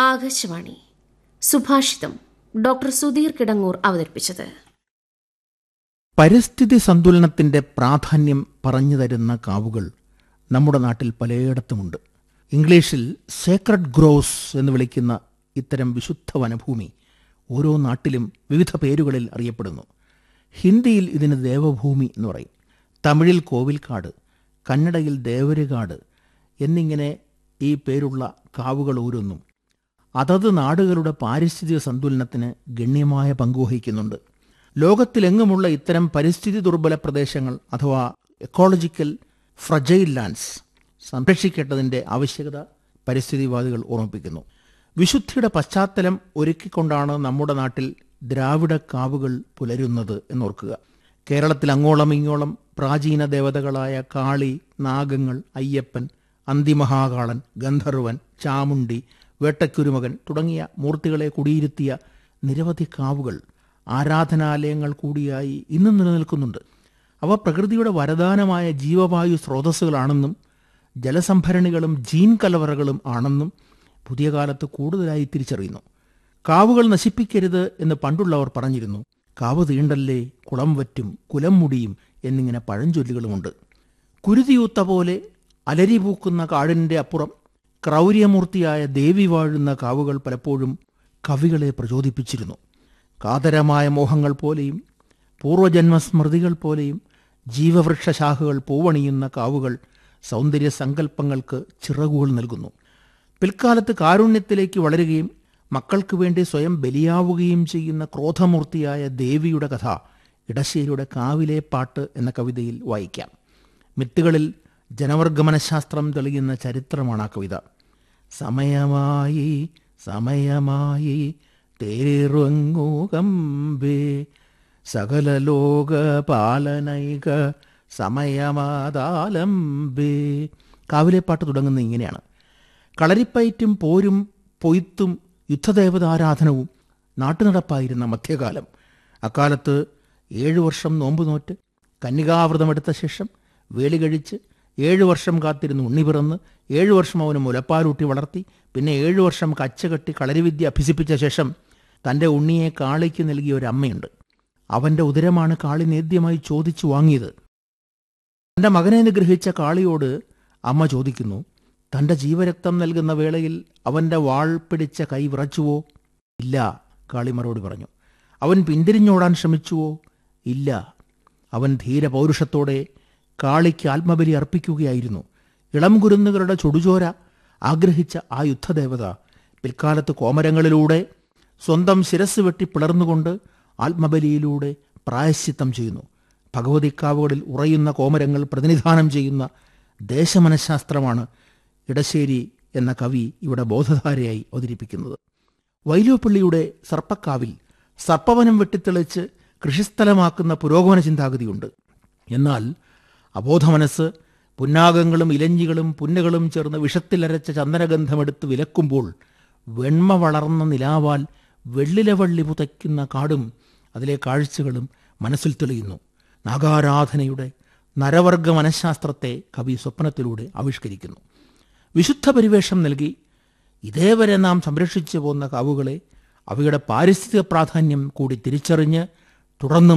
ആകാശവാണി സുഭാഷിതം ഡോക്ടർ സുധീർ കിടങ്ങൂർ അവതരിപ്പിച്ചത് പരിസ്ഥിതി സന്തുലനത്തിന്റെ പ്രാധാന്യം പറഞ്ഞു തരുന്ന കാവുകൾ നമ്മുടെ നാട്ടിൽ പലയിടത്തുമുണ്ട് ഇംഗ്ലീഷിൽ സേക്രഡ് ഗ്രോസ് എന്ന് വിളിക്കുന്ന ഇത്തരം വിശുദ്ധ വനഭൂമി ഓരോ നാട്ടിലും വിവിധ പേരുകളിൽ അറിയപ്പെടുന്നു ഹിന്ദിയിൽ ഇതിന് ദേവഭൂമി എന്ന് പറയും തമിഴിൽ കോവിൽക്കാട് കന്നഡയിൽ ദേവരുകാട് എന്നിങ്ങനെ ഈ പേരുള്ള കാവുകൾ ഓരോന്നും അതത് നാടുകളുടെ പാരിസ്ഥിതിക സന്തുലനത്തിന് ഗണ്യമായ പങ്കുവഹിക്കുന്നുണ്ട് ലോകത്തിലെങ്ങുമുള്ള ഇത്തരം പരിസ്ഥിതി ദുർബല പ്രദേശങ്ങൾ അഥവാ എക്കോളജിക്കൽ ഫ്രജൈൽ ലാൻഡ്സ് സംരക്ഷിക്കേണ്ടതിൻ്റെ ആവശ്യകത പരിസ്ഥിതിവാദികൾ ഓർമ്മിപ്പിക്കുന്നു വിശുദ്ധിയുടെ പശ്ചാത്തലം ഒരുക്കിക്കൊണ്ടാണ് നമ്മുടെ നാട്ടിൽ ദ്രാവിഡ കാവുകൾ പുലരുന്നത് എന്നോർക്കുക കേരളത്തിൽ അങ്ങോളം ഇങ്ങോളം പ്രാചീന ദേവതകളായ കാളി നാഗങ്ങൾ അയ്യപ്പൻ അന്തിമഹാകാളൻ ഗന്ധർവൻ ചാമുണ്ടി വേട്ടക്കുരുമകൻ തുടങ്ങിയ മൂർത്തികളെ കുടിയിരുത്തിയ നിരവധി കാവുകൾ ആരാധനാലയങ്ങൾ കൂടിയായി ഇന്നും നിലനിൽക്കുന്നുണ്ട് അവ പ്രകൃതിയുടെ വരദാനമായ ജീവവായു സ്രോതസ്സുകളാണെന്നും ജലസംഭരണികളും ജീൻ കലവറകളും ആണെന്നും പുതിയ കാലത്ത് കൂടുതലായി തിരിച്ചറിയുന്നു കാവുകൾ നശിപ്പിക്കരുത് എന്ന് പണ്ടുള്ളവർ പറഞ്ഞിരുന്നു കാവ് തീണ്ടല്ലേ കുളം വറ്റും കുലം മുടിയും എന്നിങ്ങനെ പഴഞ്ചൊല്ലുകളുമുണ്ട് കുരുതിയൂത്ത പോലെ അലരി പൂക്കുന്ന കാടിൻ്റെ അപ്പുറം ക്രൗര്യമൂർത്തിയായ ദേവി വാഴുന്ന കാവുകൾ പലപ്പോഴും കവികളെ പ്രചോദിപ്പിച്ചിരുന്നു കാതരമായ മോഹങ്ങൾ പോലെയും പൂർവജന്മസ്മൃതികൾ പോലെയും ജീവവൃക്ഷശാഖകൾ പൂവണിയുന്ന കാവുകൾ സൗന്ദര്യ സങ്കല്പങ്ങൾക്ക് ചിറകുകൾ നൽകുന്നു പിൽക്കാലത്ത് കാരുണ്യത്തിലേക്ക് വളരുകയും മക്കൾക്ക് വേണ്ടി സ്വയം ബലിയാവുകയും ചെയ്യുന്ന ക്രോധമൂർത്തിയായ ദേവിയുടെ കഥ ഇടശ്ശേരിയുടെ കാവിലെ പാട്ട് എന്ന കവിതയിൽ വായിക്കാം മിത്തുകളിൽ ജനവർഗമനഃശാസ്ത്രം തെളിയുന്ന ചരിത്രമാണ് ആ കവിത സമയമായി സമയമായി തേറുങ്ങൂകമ്പേ സകല ലോക പാലനൈക സമയമാതാലംബേ കാവിലെ പാട്ട് തുടങ്ങുന്ന ഇങ്ങനെയാണ് കളരിപ്പയറ്റും പോരും പൊയ്ത്തും യുദ്ധദേവതാരാധനവും നാട്ടുനടപ്പായിരുന്ന മധ്യകാലം അക്കാലത്ത് ഏഴു വർഷം നോമ്പ് നോറ്റ് കന്യകാവ്രതമെടുത്ത ശേഷം വേളി കഴിച്ച് ഏഴു വർഷം കാത്തിരുന്ന് ഉണ്ണി പിറന്ന് ഏഴു വർഷം അവന് മുലപ്പാലൂട്ടി വളർത്തി പിന്നെ ഏഴു വർഷം കച്ചകെട്ടി കളരിവിദ്യ അഭ്യസിപ്പിച്ച ശേഷം തൻ്റെ ഉണ്ണിയെ കാളിക്ക് നൽകിയ ഒരു അമ്മയുണ്ട് അവൻ്റെ ഉദരമാണ് കാളി നേദ്യമായി ചോദിച്ചു വാങ്ങിയത് തൻ്റെ മകനെ നിഗ്രഹിച്ച കാളിയോട് അമ്മ ചോദിക്കുന്നു തൻ്റെ ജീവരക്തം നൽകുന്ന വേളയിൽ അവൻ്റെ വാൾ പിടിച്ച കൈ വിറച്ചുവോ ഇല്ല കാളി മറുപടി പറഞ്ഞു അവൻ പിന്തിരിഞ്ഞോടാൻ ശ്രമിച്ചുവോ ഇല്ല അവൻ ധീരപൗരുഷത്തോടെ കാളിക്ക് ആത്മബലി അർപ്പിക്കുകയായിരുന്നു ഇളം കുരുന്നുകളുടെ ചുടുചോര ആഗ്രഹിച്ച ആ യുദ്ധദേവത പിൽക്കാലത്ത് കോമരങ്ങളിലൂടെ സ്വന്തം ശിരസ് വെട്ടി പിളർന്നുകൊണ്ട് ആത്മബലിയിലൂടെ പ്രായശ്ചിത്തം ചെയ്യുന്നു ഭഗവതിക്കാവുകളിൽ ഉറയുന്ന കോമരങ്ങൾ പ്രതിനിധാനം ചെയ്യുന്ന ദേശമനഃശാസ്ത്രമാണ് ഇടശ്ശേരി എന്ന കവി ഇവിടെ ബോധധാരയായി അവതരിപ്പിക്കുന്നത് വൈലോപ്പള്ളിയുടെ സർപ്പക്കാവിൽ സർപ്പവനം വെട്ടിത്തെളിച്ച് കൃഷിസ്ഥലമാക്കുന്ന പുരോഗമന ചിന്താഗതിയുണ്ട് എന്നാൽ അബോധമനസ്സ് പുന്നാഗങ്ങളും ഇലഞ്ഞികളും പുന്നകളും ചേർന്ന് വിഷത്തിലരച്ച ചന്ദനഗന്ധമെടുത്ത് വിലക്കുമ്പോൾ വെണ്മ വളർന്ന നിലാവാൽ വെള്ളിലവള്ളി പുതയ്ക്കുന്ന കാടും അതിലെ കാഴ്ചകളും മനസ്സിൽ തെളിയുന്നു നാഗാരാധനയുടെ നരവർഗ മനഃശാസ്ത്രത്തെ കവി സ്വപ്നത്തിലൂടെ ആവിഷ്കരിക്കുന്നു വിശുദ്ധ പരിവേഷം നൽകി ഇതേവരെ നാം സംരക്ഷിച്ചു പോന്ന കാവുകളെ അവയുടെ പാരിസ്ഥിതിക പ്രാധാന്യം കൂടി തിരിച്ചറിഞ്ഞ് തുടർന്നും